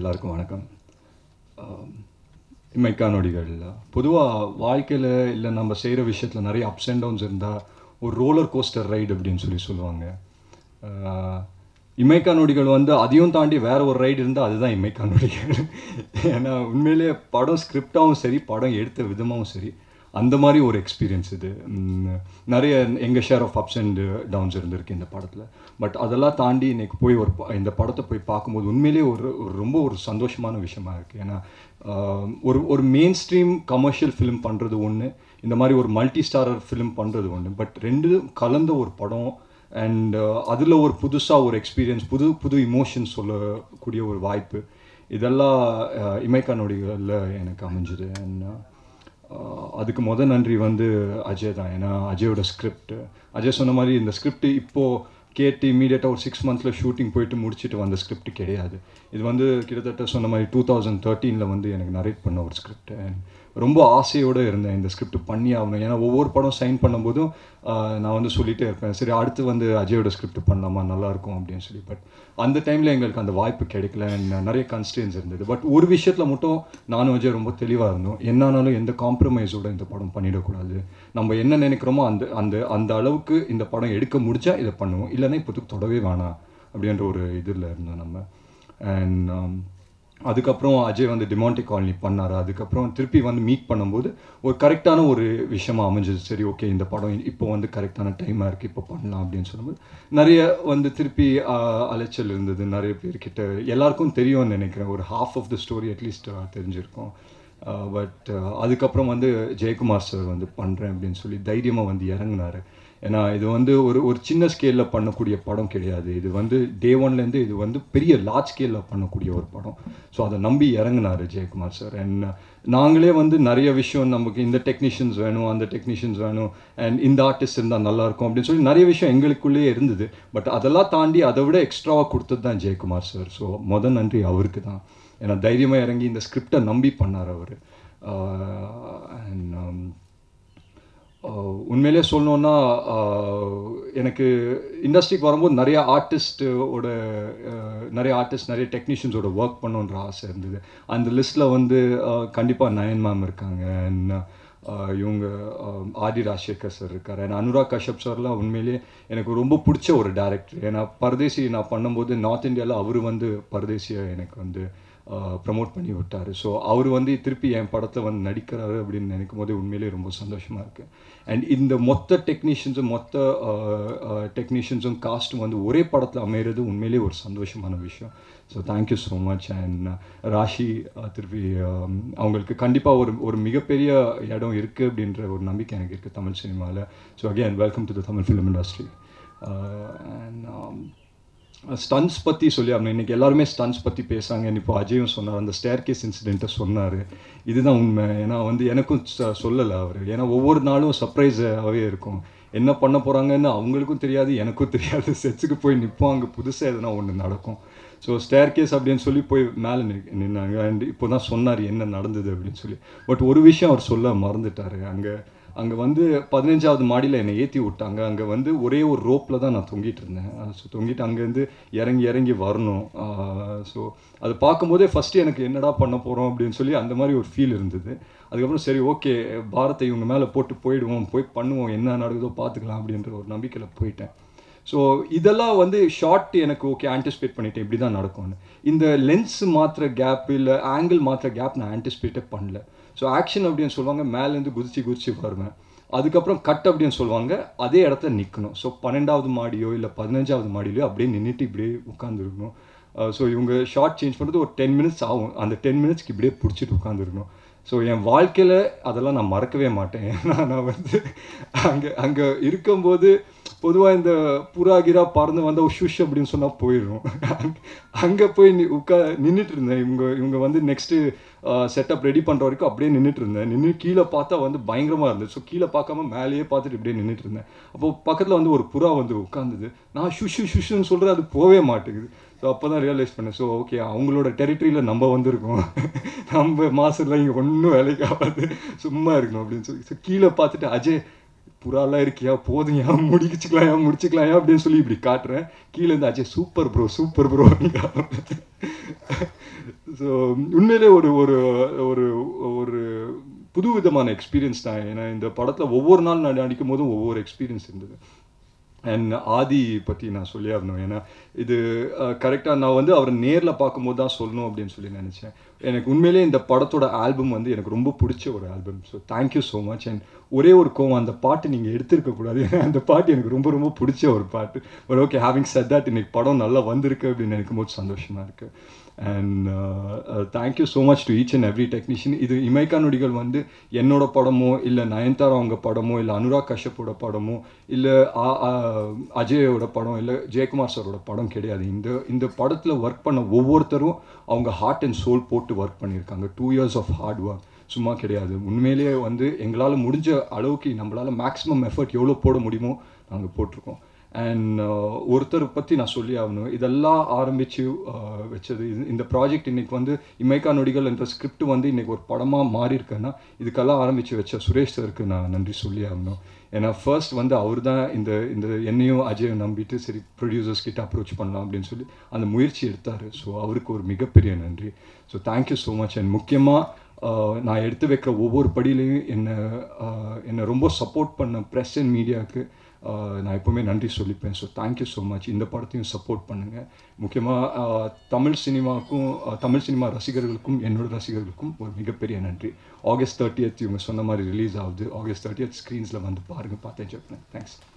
எல்லாருக்கும் வணக்கம் ஆம், இமைக்கா நொடிகள் பொதுவாக வாழ்க்கையில் இல்லை நம்ம செய்கிற விஷயத்தில் நிறைய அப்ஸ் அண்ட் டவுன்ஸ் இருந்தால் ஒரு ரோலர் கோஸ்டர் ரைடு அப்படின்னு சொல்லி சொல்லுவாங்க ஆஹ், இமைக்கா நொடிகள் வந்து அதையும் தாண்டி வேற ஒரு ரைடு இருந்தால் அதுதான் இமைக்கா நொடிகள் ஏன்னா உண்மையிலேயே படம் ஸ்கிரிப்டாகவும் சரி படம் எடுத்த விதமாகவும் சரி அந்த மாதிரி ஒரு எக்ஸ்பீரியன்ஸ் இது ம், நிறைய எங்கள் share of ups and downs இருந்திருக்கு இந்த படத்தில் பட் அதெல்லாம் தாண்டி இன்னைக்கு போய் ஒரு ப- இந்த படத்தை போய் பார்க்கும்போது உண்மையிலேயே ஒரு ஒரு ரொம்ப ஒரு சந்தோஷமான விஷயமா இருக்குது ஏன்னா ஆஹ், ஒரு ஒரு மெயின் ஸ்ட்ரீம் கமர்ஷியல் ஃபிலிம் பண்ணுறது ஒன்று இந்த மாதிரி ஒரு மல்டி ஸ்டாரர் ஃபிலிம் பண்ணுறது ஒன்று பட் ரெண்டு கலந்த ஒரு படம் அண்ட் அதில் ஒரு புதுசாக ஒரு எக்ஸ்பீரியன்ஸ் புது புது இமோஷன்ஸ் சொல்லக்கூடிய ஒரு வாய்ப்பு இதெல்லாம் அஹ், இமைக்கா நொடிகளில் எனக்கு அமைஞ்சுது அண்ட் ஆஹ் அதுக்கு முத நன்றி வந்து அஜய் தான் ஏன்னா அஜயோட ஸ்கிரிப்ட் அஜய் சொன்ன மாதிரி இந்த ஸ்கிரிப்ட் இப்போது கேட்டு இமீடியட்டாக ஒரு சிக்ஸ் மந்த்ஸில் ஷூட்டிங் போயிட்டு முடிச்சுட்டு வந்த ஸ்கிரிப்ட் கிடையாது இது வந்து கிட்டத்தட்ட சொன்ன மாதிரி டூ தௌசண்ட் தேர்ட்டீனில் வந்து எனக்கு நரேட் பண்ண ஒரு ஸ்கிரிப்ட் ரொம்ப ஆசையோடு இருந்தேன் இந்த ஸ்கிரிப்ட் பண்ணி ஆகணும் ஏன்னா ஒவ்வொரு படம் சைன் பண்ணும்போதும் ஆஹ் நான் வந்து சொல்லிகிட்டே இருப்பேன் சரி அடுத்து வந்து அஜயோட ஸ்கிரிப்ட் பண்ணலாமா நல்லாயிருக்கும் அப்படின்னு சொல்லி பட் அந்த டைமில் எங்களுக்கு அந்த வாய்ப்பு கிடைக்கல and நிறைய கன்ஸ்டன்ஸ் இருந்தது பட் ஒரு விஷயத்தில் மட்டும் நானும் அஜய் ரொம்ப தெளிவாக இருந்தோம் என்னானாலும் எந்த காம்ப்ரமைஸோட இந்த படம் பண்ணிடக்கூடாது நம்ம என்ன நினைக்கிறோமோ அந்த அந்த அந்த அளவுக்கு இந்த படம் எடுக்க முடிஞ்சா இதை பண்ணுவோம் இல்லைன்னா இப்போதுக்கு தொடவே வேணாம் அப்படின்ற ஒரு இதில் இருந்தோம் நம்ம அண்ட் அதுக்கப்புறம் அஜய் வந்து டிமாண்டி காலனி பண்ணார் அதுக்கப்புறம் திருப்பி வந்து மீட் பண்ணும்போது ஒரு கரெக்டான ஒரு விஷயமா அமைஞ்சது சரி ஓகே இந்த படம் இப்போ வந்து கரெக்டான டைமாக இருக்குது இப்போ பண்ணலாம் அப்படின்னு சொல்லும்போது நிறைய வந்து திருப்பி ஆஹ், அலைச்சல் இருந்தது நிறைய பேர்கிட்ட எல்லாருக்கும் தெரியும்னு நினைக்கிறேன் ஒரு half of the story at least தெரிஞ்சிருக்கும் பட் அதுக்கப்புறம் வந்து ஜெயக்குமார் சார் வந்து பண்ணுறேன் அப்படின்னு சொல்லி தைரியமாக வந்து இறங்குனாரு ஏன்னா இது வந்து ஒரு ஒரு சின்ன ஸ்கேலில் பண்ணக்கூடிய படம் கிடையாது இது வந்து டே ஒன்லேருந்து இது வந்து பெரிய லார்ஜ் ஸ்கேலில் பண்ணக்கூடிய ஒரு படம் ஸோ அதை நம்பி இறங்குனாரு ஜெயக்குமார் சார் அண்ட் நாங்களே வந்து நிறைய விஷயம் நமக்கு இந்த டெக்னீஷியன்ஸ் வேணும் அந்த டெக்னீஷியன்ஸ் வேணும் அண்ட் இந்த ஆர்டிஸ்ட் இருந்தால் நல்லாயிருக்கும் அப்படின்னு சொல்லி நிறைய விஷயம் எங்களுக்குள்ளேயே இருந்தது பட் அதெல்லாம் தாண்டி அதை விட எக்ஸ்ட்ராவாக கொடுத்தது தான் ஜெயக்குமார் சார் ஸோ முத நன்றி அவருக்கு தான் ஏன்னா தைரியமாக இறங்கி இந்த ஸ்கிரிப்டை நம்பி பண்ணார் அவர் அண்ட் உண்மையிலே சொல்லணுன்னா ஆஹ், எனக்கு இண்டஸ்ட்ரிக்கு வரும்போது நிறைய ஆர்டிஸ்டோட நிறைய ஆர்டிஸ்ட் நிறைய டெக்னீஷியன்ஸோட ஒர்க் பண்ணணுன்ற ஆசை இருந்தது அந்த லிஸ்ட்டில் வந்து கண்டிப்பாக நயன் மேம் இருக்காங்க and, ஆஹ், இவங்க ஆஹ், ஆதி ராஜசேகர் சார் இருக்கார் அண்ட் அனுராக் கஷ்யப் சார்லாம் உண்மையிலேயே எனக்கு ரொம்ப பிடிச்ச ஒரு டேரக்டர் ஏன்னா பரதேசி நான் பண்ணும்போது நார்த் இந்தியாவில் அவர் வந்து பரதேசியை எனக்கு வந்து ப்ரமோட் பண்ணி விட்டார் ஸோ அவர் வந்து திருப்பி என் படத்தில் வந்து நடிக்கிறாரு அப்படின்னு நினைக்கும் போது உண்மையிலேயே ரொம்ப சந்தோஷமாக இருக்குது அண்ட் இந்த மொத்த டெக்னீஷியன்ஸும் மொத்த டெக்னீஷியன்ஸும் காஸ்ட்டும் வந்து ஒரே படத்தில் அமையிறது உண்மையிலேயே ஒரு சந்தோஷமான விஷயம் so thank you so much and Rashi uh, திருப்பி um, அவங்களுக்கு கண்டிப்பாக ஒரு ஒரு மிகப்பெரிய இடம் இருக்குது அப்படின்ற ஒரு நம்பிக்கை எனக்கு இருக்குது தமிழ் சினிமாவில் so again welcome to the Tamil film industry and stunts பற்றி சொல்லி ஆகணும் இன்னைக்கு எல்லாருமே ஸ்டன்ஸ் பற்றி பேசுகிறாங்க இப்போ அஜயும் சொன்னார் அந்த ஸ்டேர் கேஸ் இன்சிடெண்ட்டை சொன்னார் இதுதான் உண்மை ஏன்னா வந்து எனக்கும் ச- சொல்லலை அவர் ஏன்னா ஒவ்வொரு நாளும் சர்ப்ரைஸாகவே இருக்கும் என்ன பண்ண போகிறாங்கன்னு அவங்களுக்கும் தெரியாது எனக்கும் தெரியாது செட்ஸுக்கு போய் நிற்போம் அங்கே புதுசாக எதுனா ஒன்று நடக்கும் ஸோ ஸ்டேர் கேஸ் அப்படின்னு சொல்லி போய் மேலே நின்னாங்க அண்ட் இப்போ தான் சொன்னார் என்ன நடந்தது அப்படின்னு சொல்லி பட் ஒரு விஷயம் அவர் சொல்ல மறந்துட்டாரு அங்கே அங்கே வந்து பதினஞ்சாவது மாடியில் என்னை ஏற்றி விட்டாங்க அங்கே வந்து ஒரே ஒரு ரோப்பில் தான் நான் தொங்கிட்டு இருந்தேன் ஸோ தொங்கிட்டு அங்கேருந்து இறங்கி இறங்கி வரணும் ஸோ அது பார்க்கும்போதே ஃபஸ்ட்டு எனக்கு என்னடா பண்ண போகிறோம் அப்படின்னு சொல்லி அந்த மாதிரி ஒரு ஃபீல் இருந்தது அதுக்கப்புறம் சரி ஓகே பாரத்தை இவங்க மேலே போட்டு போயிடுவோம் போய் பண்ணுவோம் என்ன நடக்குதோ பார்த்துக்கலாம் அப்படின்ற ஒரு நம்பிக்கையில் போயிட்டேன் ஸோ இதெல்லாம் வந்து ஷார்ட் எனக்கு ஓகே ஆன்டிசிபேட் பண்ணிட்டேன் இப்படி தான் நடக்கும்னு இந்த லென்ஸ் மாத்திர கேப் இல்லை ஆங்கிள் மாத்திர கேப் நான் ஆன்டிசிபேட்டே பண்ணல ஸோ ஆக்ஷன் அப்படின்னு சொல்லுவாங்க மேலேருந்து குதிச்சு குதிச்சு வருவேன் அதுக்கப்புறம் கட் அப்படின்னு சொல்லுவாங்க அதே இடத்துல நிற்கணும் ஸோ பன்னெண்டாவது மாடியோ இல்லை பதினஞ்சாவது மாடியிலையோ அப்படியே நின்றுட்டு இப்படியே உட்காந்துருக்கணும் ஸோ இவங்க ஷார்ட் சேஞ்ச் பண்ணுறது ஒரு டென் மினிட்ஸ் ஆகும் அந்த டென் மினிட்ஸ்க்கு இப்படியே பிடிச்சிட்டு உட்காந்துருக்கணும் ஸோ என் வாழ்க்கையில் அதெல்லாம் நான் மறக்கவே மாட்டேன் ஏன்னா நான் வந்து அங்கே அங்கே இருக்கும்போது பொதுவாக இந்த புறா கிரா பறந்து வந்தால் ஷுஷ் அப்படின்னு சொன்னால் போயிடும் அங்கே போய் நி உட்கா நின்றுட்டு இருந்தேன் இவங்க இவங்க வந்து நெக்ஸ்ட்டு செட்டப் ரெடி பண்ணுற வரைக்கும் அப்படியே நின்றுட்டு இருந்தேன் நின்று கீழே பார்த்தா வந்து பயங்கரமாக இருந்தது ஸோ கீழே பார்க்காம மேலேயே பார்த்துட்டு இப்படியே நின்றுட்டு இருந்தேன் அப்போது பக்கத்தில் வந்து ஒரு புறா வந்து உட்காந்துது நான் ஷுஷு ஷுஷுன்னு சொல்கிறேன் அது போகவே மாட்டேங்குது ஸோ அப்போ தான் ரியலைஸ் பண்ணேன் ஸோ ஓகே அவங்களோட டெரிட்டரியில் நம்ம வந்திருக்கோம் நம்ம மாதத்தில் இங்கே ஒன்றும் வேலைக்கு ஆகாது சும்மா இருக்கணும் அப்படின்னு சொல்லி ஸோ கீழே பார்த்துட்டு அஜய் புறாலாம் இருக்கியா போதும் ஏன் முடிச்சுக்கலாம்யா முடிச்சுக்கலாம்யா அப்படின்னு சொல்லி இப்படி காட்டுறேன் கீழே இருந்து Ajay super bro super bro so உண்மையிலே ஒரு ஒரு ஒரு ஒரு புது விதமான எக்ஸ்பீரியன்ஸ் தான் ஏன்னா இந்த படத்தில் ஒவ்வொரு நாள் நான் நடிக்கும் போதும் ஒவ்வொரு எக்ஸ்பீரியன்ஸ் இருந்தது அண்ட் ஆதி பற்றி நான் சொல்லி ஆகணும் ஏன்னா இது கரெக்டாக நான் வந்து அவரை நேரில் பார்க்கும்போது தான் சொல்லணும் அப்படின்னு சொல்லி நினச்சேன் எனக்கு உண்மையிலேயே இந்த படத்தோட ஆல்பம் வந்து எனக்கு ரொம்ப பிடிச்ச ஒரு album so thank you so much and ஒரே ஒரு கோவம் அந்த பாட்டு நீங்கள் எடுத்திருக்கக்கூடாது ஏன்னா அந்த பாட்டு எனக்கு ரொம்ப ரொம்ப பிடிச்ச ஒரு பாட்டு but okay having said that இன்னைக்கு படம் நல்லா வந்திருக்கு அப்படின்னு நினைக்கும் போது சந்தோஷமாக இருக்குது and thank you so much to each and every technician இது இமைக்கா நொடிகள் வந்து என்னோட படமோ இல்லை நயன்தாரா அவங்க படமோ இல்லை அனுராக் கஷ்யப்போட படமோ இல்லை அஜயோட படம் இல்லை ஜெயக்குமார் சாரோட படம் கிடையாது இந்த இந்த படத்தில் ஒர்க் பண்ண ஒவ்வொருத்தரும் அவங்க ஹார்ட் அண்ட் சோல் போட்டு ஒர்க் பண்ணியிருக்காங்க two years of hard work சும்மா கிடையாது உண்மையிலேயே வந்து எங்களால் முடிஞ்ச அளவுக்கு நம்மளால் மேக்ஸிமம் எஃபர்ட் எவ்வளோ போட முடியுமோ நாங்கள் போட்டிருக்கோம் அண்ட் ஒருத்தர் பற்றி நான் சொல்லி ஆகணும் இதெல்லாம் ஆரம்பித்து வச்சது இது இந்த ப்ராஜெக்ட் இன்னைக்கு வந்து இமைக்கா நொடிகள் என்ற ஸ்கிரிப்ட் வந்து இன்னைக்கு ஒரு படமாக மாறி இருக்கேன்னா இதுக்கெல்லாம் ஆரம்பித்து வச்ச சுரேஷ் சருக்கு நான் நன்றி சொல்லி ஆகணும் ஏன்னா ஃபர்ஸ்ட் வந்து அவர் தான் இந்த இந்த என்னையும் அஜயும் நம்பிட்டு சரி ப்ரொடியூசர்ஸ் கிட்ட அப்ரோச் பண்ணலாம் அப்படின்னு சொல்லி அந்த முயற்சி எடுத்தார் ஸோ அவருக்கு ஒரு மிகப்பெரிய நன்றி so thank you so much and முக்கியமாக நான் எடுத்து வைக்கிற ஒவ்வொரு படியிலையும் என்னை என்னை ரொம்ப சப்போர்ட் பண்ண ப்ரெஸ் அண்ட் மீடியாவுக்கு நான் எப்போவுமே நன்றி சொல்லிப்பேன் ஸோ தேங்க்யூ ஸோ மச் இந்த படத்தையும் சப்போர்ட் பண்ணுங்கள் முக்கியமாக தமிழ் சினிமாவுக்கும் தமிழ் சினிமா ரசிகர்களுக்கும் என்னோட ரசிகர்களுக்கும் ஒரு மிகப்பெரிய நன்றி ஆகஸ்ட் தேர்ட்டியத் இவங்க சொன்ன மாதிரி ரிலீஸ் ஆகுது ஆகஸ்ட் தேர்ட்டியத் ஸ்க்ரீன்ஸில் வந்து பாருங்கள் பார்த்து என்ஜாய் பண்ணேன் தேங்க்ஸ்